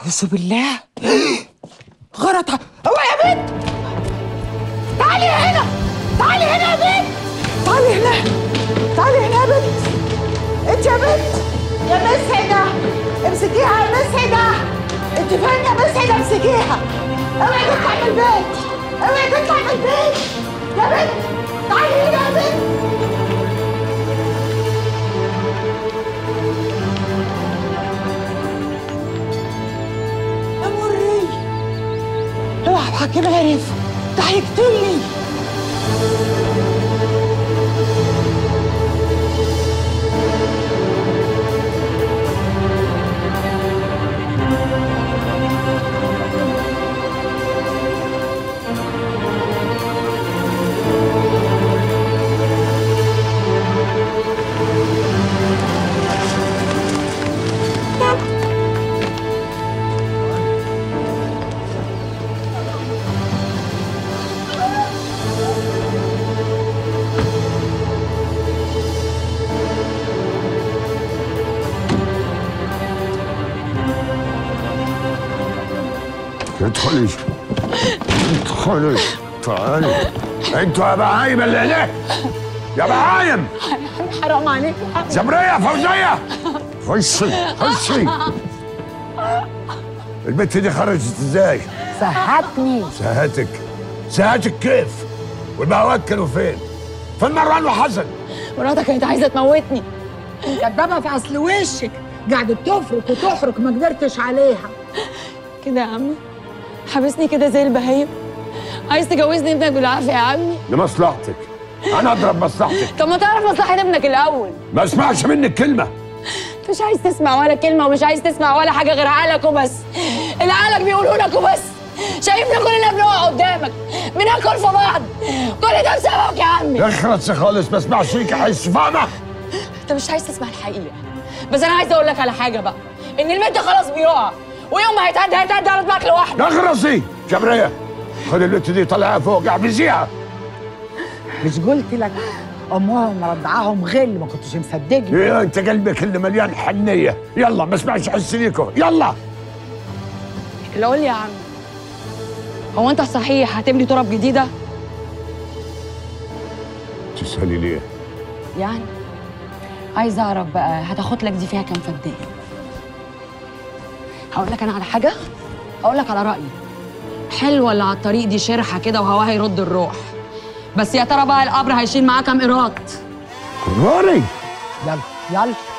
أعوذ بالله غلط هو يا بنت تعالي هنا تعالي هنا يا بنت تعالي هنا تعالي هنا يا بنت انت يا بنت يا مس هنا امسكيها يا مس هنا انت فين يا مس هنا امسكيها اوعي تطلع من البيت اوعي تطلع من البيت يا بنت تعالي هنا يا بنت يا مري اوعى الحكيم عرف ده هيقتلني ادخلي ادخلي تعالي انتوا يا بهايم اللي هناك يا بهايم حرام عليك زمرية فوزية خشي خشي البت دي خرجت ازاي؟ سهتني سهاتك سهاتك كيف؟ والبهوات كانوا فين؟ فين مروان وحسن؟ مراتك كانت عايزه تموتني كدابة في اصل وشك قعدت تفرك وتحرك ما قدرتش عليها كده يا عمي حابسني كده زي البهايم عايز تجوزني ابنك بالعافيه يا عمي لمصلحتك انا اضرب مصلحتك طب ما تعرف مصلحه ابنك الاول ما اسمعش منك كلمة مش عايز تسمع ولا كلمه ومش عايز تسمع ولا حاجه غير عقلك وبس اللي عقلك بيقوله لك وبس شايفنا كلنا بنقع قدامك بناكل في بعض كل ده بسببك يا عمي اخرس خالص ما اسمعش فيك احس فاهمة؟ انت مش عايز تسمع الحقيقه بس انا عايزه اقول لك على حاجه بقى ان المد خلاص بيقع ويوم ما هيتهدى هيتهدى على دماغك لوحده اخرسي جبرية خد البت دي طلعها فوق احبسيها مش قلت لك امهم مرضعاهم غل ما كنتش مصدقني ايه انت قلبك اللي مليان حنيه يلا ما اسمعش حس ليكم يلا اللي قول لي يا عم هو انت صحيح هتبني تراب جديده تسالي ليه يعني عايزه اعرف بقى هتاخد لك دي فيها كام فدان هقول لك انا على حاجه هقول لك على رايي حلوه اللي على الطريق دي شرحه كده وهواها يرد الروح بس يا ترى بقى القبر هيشيل معاه كام قيراط روري يلا يلا